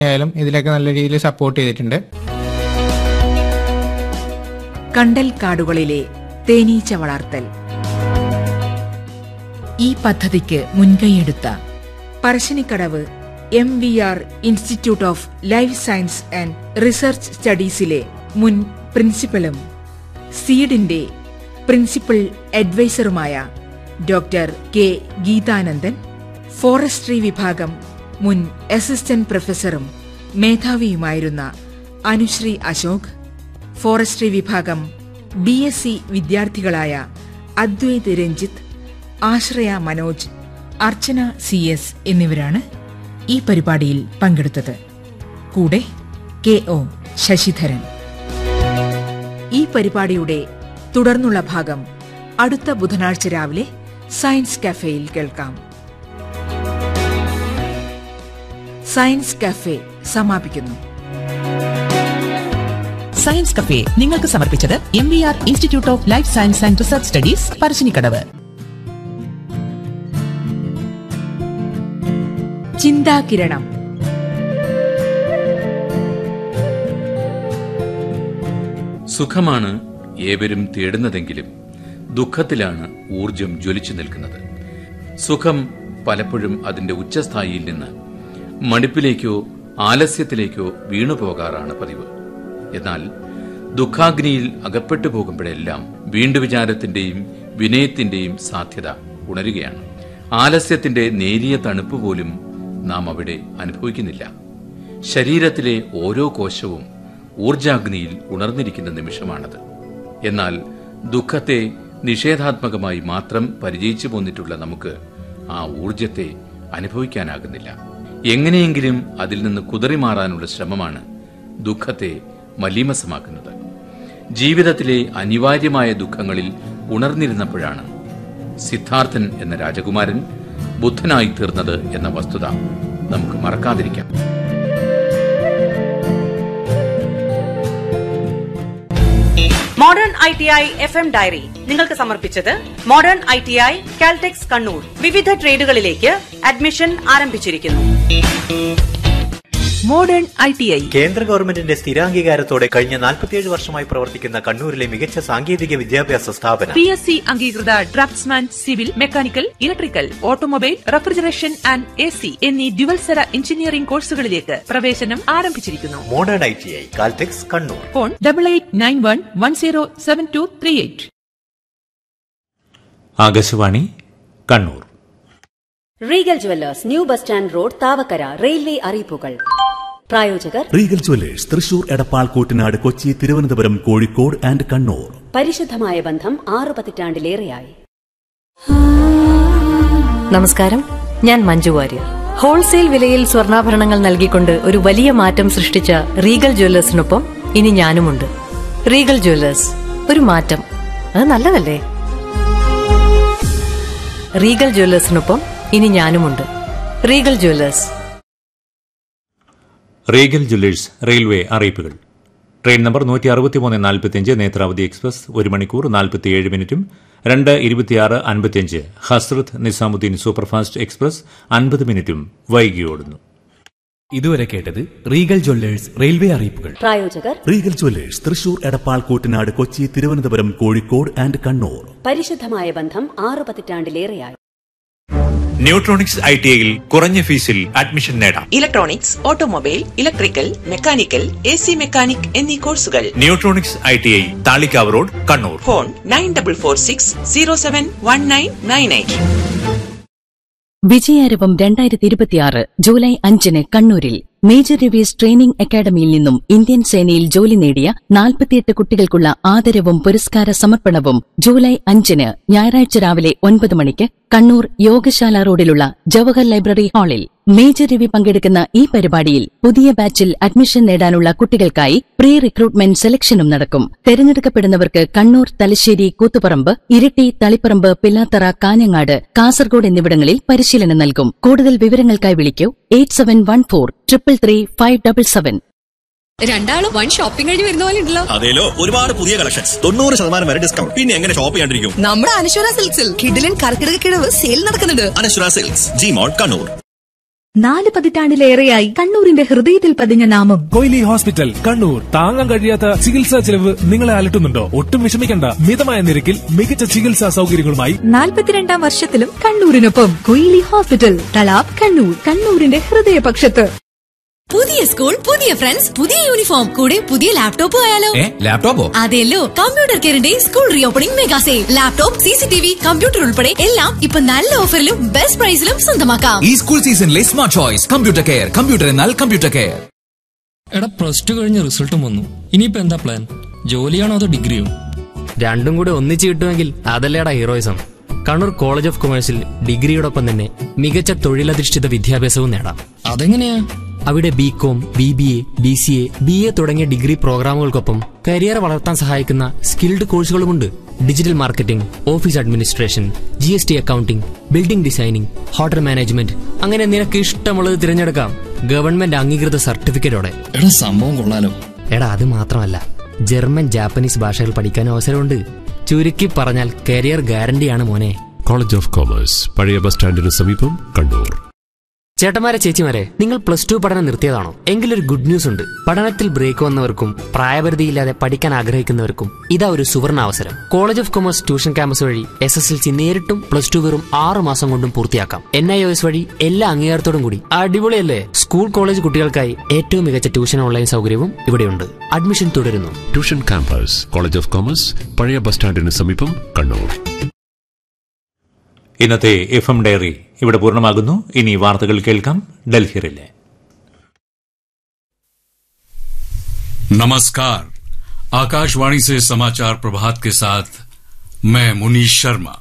ആയാലും ഇതിലൊക്കെ നല്ല രീതിയിൽ സപ്പോർട്ട് ചെയ്തിട്ടുണ്ട് കണ്ടൽ കാടുകളിലെ തേനീച്ച വളർത്തൽ ഈ പദ്ധതിക്ക് മുൻകൈയെടുത്ത Parassinikkadavu M V R Institute of Life Science and Research സ്റ്റഡീസിലെ മുൻ പ്രിൻസിപ്പലും സീഡിന്റെ പ്രിൻസിപ്പൽ അഡ്വൈസറുമായ ഡോക്ടർ കെ ഗീതാനന്ദൻ ഫോറസ്ട്രി വിഭാഗം മുൻ അസിസ്റ്റന്റ് പ്രൊഫസറും മേധാവിയുമായിരുന്ന അനുശ്രീ അശോക് ഫോറസ്ട്രി വിഭാഗം ബി എസ് സി വിദ്യാർത്ഥികളായ അദ്വൈത് രഞ്ജിത്ത് ആശ്രയ മനോജ് അർച്ചന സി എസ് എന്നിവരാണ് ഈ പരിപാടിയിൽ പങ്കെടുത്തത് കൂടെ കെ ഒ ശശിധരൻ ഈ പരിപാടിയുടെ തുടർന്നുള്ള ഭാഗം അടുത്ത ബുധനാഴ്ച രാവിലെ സയൻസ് കഫേയിൽ കേൾക്കാം സയൻസ് കഫേ സമാപിക്കുന്നു സയൻസ് കഫേ നിങ്ങൾക്ക് സമർപ്പിച്ചത് M V R Institute of Life Science and Research Studies Parassinikkadavu ചിന്താകിരണം സുഖമാണ് ഏവരും തേടുന്നതെങ്കിലും ദുഃഖത്തിലാണ് ഊർജം ജ്വലിച്ചു നിൽക്കുന്നത് സുഖം പലപ്പോഴും അതിന്റെ ഉച്ചസ്ഥായിയിൽ നിന്ന് മടുപ്പിലേക്കോ ആലസ്യത്തിലേക്കോ വീണുപോകാറാണ് പതിവ് എന്നാൽ ദുഃഖാഗ്നിയിൽ അകപ്പെട്ടു പോകുമ്പോഴെല്ലാം വീണ്ടുവിചാരത്തിന്റെയും വിനയത്തിന്റെയും സാധ്യത ഉണരുകയാണ് ആലസ്യത്തിന്റെ നേരിയ തണുപ്പ് പോലും നാം അവിടെ അനുഭവിക്കുന്നില്ല ശരീരത്തിലെ ഓരോ കോശവും ഊർജാഗ്നിയിൽ ഉണർന്നിരിക്കുന്ന നിമിഷമാണത് എന്നാൽ ദുഃഖത്തെ നിഷേധാത്മകമായി മാത്രം പരിചയിച്ചു പോന്നിട്ടുള്ള നമുക്ക് ആ ഊർജത്തെ അനുഭവിക്കാനാകുന്നില്ല എങ്ങനെയെങ്കിലും അതിൽ നിന്ന് കുതറിമാറാനുള്ള ശ്രമമാണ് ദുഃഖത്തെ മലീമസമാക്കുന്നത് ജീവിതത്തിലെ അനിവാര്യമായ ദുഃഖങ്ങളിൽ ഉണർന്നിരുന്നപ്പോഴാണ് സിദ്ധാർത്ഥൻ എന്ന രാജകുമാരൻ ബുദ്ധനായി തീർന്നത് എന്ന വസ്തുത നമുക്ക് മറക്കാതിരിക്കാം Modern I T I F M diary നിങ്ങൾക്ക് സമർപ്പിച്ചത് Modern I T I Caltex Kannur വിവിധ ട്രേഡുകളിലേക്ക് അഡ്മിഷൻ ആരംഭിച്ചിരിക്കുന്നു മോഡേൺ ഐ ടി ഐ കേന്ദ്ര ഗവൺമെന്റിന്റെ സ്ഥിരാംഗീകാരത്തോടെ കഴിഞ്ഞ 47 വർഷമായി പ്രവർത്തിക്കുന്ന കണ്ണൂരിലെ മികച്ച സാങ്കേതിക വിദ്യാഭ്യാസ സ്ഥാപനം പി എസ് സി അംഗീകൃത draftsman civil mechanical electrical automobile refrigeration and A C എന്നീ ഡ്യുവൽസര എഞ്ചിനീയറിംഗ് കോഴ്സുകളിലേക്ക് പ്രവേശനം ആരംഭിച്ചിരിക്കുന്നു Modern I T I Caltex Kannur phone double eight nine one one zero seven two three eight Akashvani Kannur Regal Jewellers New Bus Stand Road Thavakkara railway അറിയിപ്പുകൾ പ്രായോജകർ Regal Jewellers Thrissur Edappal Kuttanad Kochi Thiruvananthapuram Kozhikode and Kannur പരിശുദ്ധമായ ബന്ധം ആറു പതിറ്റാണ്ടിലേറെയായി നമസ്കാരം ഞാൻ മഞ്ജു വാര്യർ ഹോൾസെയിൽ വിലയിൽ സ്വർണ്ണാഭരണങ്ങൾ നൽകിക്കൊണ്ട് ഒരു വലിയ മാറ്റം സൃഷ്ടിച്ച റീഗൽ ജ്വല്ലേഴ്സിനൊപ്പം ഇനി ഞാനുമുണ്ട് റീഗൽ ജ്വല്ലേഴ്സ് ഒരു മാറ്റം അത് നല്ലതല്ലേ റീഗൽ ജ്വല്ലേഴ്സിനൊപ്പം ഇനി ഞാനുമുണ്ട് Regal Jewellers Regal Jewellers railway അറിയിപ്പുകൾ ട്രെയിൻ നമ്പർ നൂറ്റി അറുപത്തിമൂന്ന് നാൽപ്പത്തിയഞ്ച് നേത്രാവതി എക്സ്പ്രസ് ഒരു മണിക്കൂർ നാൽപ്പത്തിയേഴ് മിനിറ്റും രണ്ട് ഇരുപത്തിയാറ് അൻപത്തിയഞ്ച് ഹസ്രത്ത് നിസാമുദ്ദീൻ സൂപ്പർഫാസ്റ്റ് എക്സ്പ്രസ് അൻപത് മിനിറ്റും വൈകി ഓടുന്നു ഇതുവരെ കേട്ടത് റീഗൽ ജ്വല്ലേഴ്സ് റെയിൽവേ അറിയിപ്പുകൾ പ്രായോജകർ Regal Jewellers Thrissur Edappal Kuttanad Kochi Thiruvananthapuram Kozhikode and Kannur പരിശുദ്ധമായ ബന്ധം ആറു പതിറ്റാണ്ടിലേറെയായി ന്യൂട്രോണിക്സ് ഐ ടി ഐയിൽ കുറഞ്ഞ ഫീസിൽ അഡ്മിഷൻ നേടാം electronics automobile electrical mechanical A C mechanic എന്നീ കോഴ്സുകൾ Neutronics I T I Thalikkavu road Kannur phone nine double four six zero seven one nine nine eight വിജയാരവം രണ്ടായിരത്തി ഇരുപത്തിയാറ് ജൂലൈ അഞ്ചിന് കണ്ണൂരിൽ മേജർ രവീസ് ട്രെയിനിംഗ് അക്കാദമിയിൽ നിന്നും ഇന്ത്യൻ സേനയിൽ ജോലി നേടിയ നാൽപ്പത്തിയെട്ട് കുട്ടികൾക്കുള്ള ആദരവും പുരസ്കാര സമർപ്പണവും ജൂലൈ അഞ്ചിന് ഞായറാഴ്ച രാവിലെ ഒൻപത് മണിക്ക് കണ്ണൂർ യോഗശാല റോഡിലുള്ള ജവഹർ ലൈബ്രറി ഹാളിൽ മേജർ രവി പങ്കെടുക്കുന്ന ഈ പരിപാടിയിൽ പുതിയ ബാച്ചിൽ അഡ്മിഷൻ നേടാനുള്ള കുട്ടികൾക്കായി പ്രീ റിക്രൂട്ട്മെന്റ് സെലക്ഷനും നടക്കും തെരഞ്ഞെടുക്കപ്പെടുന്നവർക്ക് കണ്ണൂർ തലശ്ശേരി കൂത്തുപറമ്പ് ഇരിട്ടി തളിപ്പറമ്പ് പില്ലാത്തറ കാഞ്ഞങ്ങാട് കാസർഗോഡ് എന്നിവിടങ്ങളിൽ പരിശീലനം നൽകും കൂടുതൽ വിവരങ്ങൾക്കായി വിളിക്കൂ eight seven one four triple three five double seven രണ്ടാളും വൺ ഷോപ്പിംഗ് കഴിഞ്ഞ് വരുന്ന പോലെ ഉണ്ടല്ലോ അതേലോ ഒരുപാട് പുതിയ കളക്ഷൻസ് തൊണ്ണൂറ് ശതമാനം വരെ ഡിസ്കൗണ്ട് പിന്നെ എങ്ങനെ ഷോപ്പ് ചെയ്യാണ്ടിരിക്കും നമ്മുടെ അനശ്വര സിൽക്സിൽ കിഡിലൻ കർക്കിടക കിഴവ് സെയിൽ നടക്കുന്നുണ്ട് Anaswara Silks G Mall Kannur നാല് പതിറ്റാണ്ടിലേറെയായി കണ്ണൂരിന്റെ ഹൃദയത്തിൽ പതിഞ്ഞ നാമം കൊയിലി ഹോസ്പിറ്റൽ കണ്ണൂർ താങ്ങാൻ കഴിയാത്ത ചികിത്സാ ചെലവ് നിങ്ങളെ അലട്ടുന്നുണ്ടോ ഒട്ടും വിഷമിക്കണ്ട മിതമായ നിരക്കിൽ മികച്ച ചികിത്സാ സൗകര്യങ്ങളുമായി നാൽപ്പത്തിരണ്ടാം വർഷത്തിലും കണ്ണൂരിനൊപ്പം കൊയിലി ഹോസ്പിറ്റൽ തലാബ് കണ്ണൂർ കണ്ണൂരിന്റെ ഹൃദയപക്ഷത്ത് പുതിയ സ്കൂൾ പുതിയ ഫ്രണ്ട്സ് പുതിയ യൂണിഫോം കൂടെ പുതിയ ലാപ്ടോപ്പ് ആയാലോ ലാപ്ടോപ്പോ അതെല്ലോ കമ്പ്യൂട്ടർ കെയറിന്റെ school reopening mega sale laptop C C T V computer ഉൾപ്പെടെ എല്ലാം ഇപ്പൊ നല്ല ഓഫറിലും ബെസ്റ്റ് പ്രൈസിലും സ്വന്തമാക്കാം ഈ സ്കൂൾ സീസണിലെ smart choice computer care computer എന്നാൽ കമ്പ്യൂട്ടർ കെയർ എടാ പ്ലസ് ടു കഴിഞ്ഞ റിസൾട്ടും വന്നു ഇനിയിപ്പോ എന്താ പ്ലാൻ ജോലിയാണോ അതോ ഡിഗ്രിയോ രണ്ടും കൂടെ ഒന്നിച്ച് കിട്ടുമെങ്കിൽ അതല്ലേടാ ഹീറോയിസം കണ്ണൂർ കോളേജ് ഓഫ് കൊമേഴ്സിൽ ഡിഗ്രിയോടൊപ്പം തന്നെ മികച്ച തൊഴിലധിഷ്ഠിത വിദ്യാഭ്യാസവും നേടാം അതെങ്ങനെയാ അവിടെ B com B B A B C A B A തുടങ്ങിയ ഡിഗ്രി പ്രോഗ്രാമുകൾക്കൊപ്പം കരിയർ വളർത്താൻ സഹായിക്കുന്ന സ്കിൽഡ് കോഴ്സുകളുമുണ്ട് digital marketing office administration G S T accounting building designing hotel management അങ്ങനെ നിനക്ക് ഇഷ്ടമുള്ളത് തിരഞ്ഞെടുക്കാം ഗവൺമെന്റ് അംഗീകൃത സർട്ടിഫിക്കറ്റോടെ എടാ സംഭവം കൊള്ളാലോ എടാ അത് മാത്രമല്ല ജർമ്മൻ ജാപ്പനീസ് ഭാഷകൾ പഠിക്കാൻ അവസരമുണ്ട് ചുരുക്കി പറഞ്ഞാൽ കരിയർ ഗ്യാരണ്ടിയാണ് മോനെ കോളേജ് ഓഫ് കോമേഴ്സ് പഴയ ബസ് സ്റ്റാൻഡിന് സമീപം കണ്ണൂർ ചേട്ടന്മാരെ ചേച്ചിമാരെ നിങ്ങൾ പ്ലസ് ടു പഠനം നിർത്തിയതാണോ എങ്കിലൊരു ഗുഡ് ന്യൂസ് ഉണ്ട് പഠനത്തിൽ ബ്രേക്ക് വന്നവർക്കും പ്രായപരിധിയില്ലാതെ പഠിക്കാൻ ആഗ്രഹിക്കുന്നവർക്കും ഇതാ ഒരു സുവർണ അവസരം College of Commerce tuition campus വഴി എസ് എസ് എൽ സി നേരിട്ടും പ്ലസ് ടു വെറും ആറ് മാസം കൊണ്ടും പൂർത്തിയാക്കാം എൻ ഐ ഒ എസ് വഴി എല്ലാ അംഗീകാരത്തോടും കൂടി അടിപൊളിയല്ലേ സ്കൂൾ കോളേജ് കുട്ടികൾക്കായി ഏറ്റവും മികച്ച ട്യൂഷൻ ഓൺലൈൻ സൗകര്യവും ഇവിടെയുണ്ട് അഡ്മിഷൻ തുടരുന്നു tuition campus College of Commerce പഴയ ബസ് സ്റ്റാൻഡിന് സമീപം കണ്ണൂർ ഇന്നത്തെ എഫ് എം ഡയറി ഇവിടെ പൂർണ്ണമാകുന്നു ഇനി വാർത്തകൾ കേൾക്കാം ഡൽഹിയിലെ नमस्कार आकाशवाणी से समाचार प्रभात के साथ मैं मुनीश शर्मा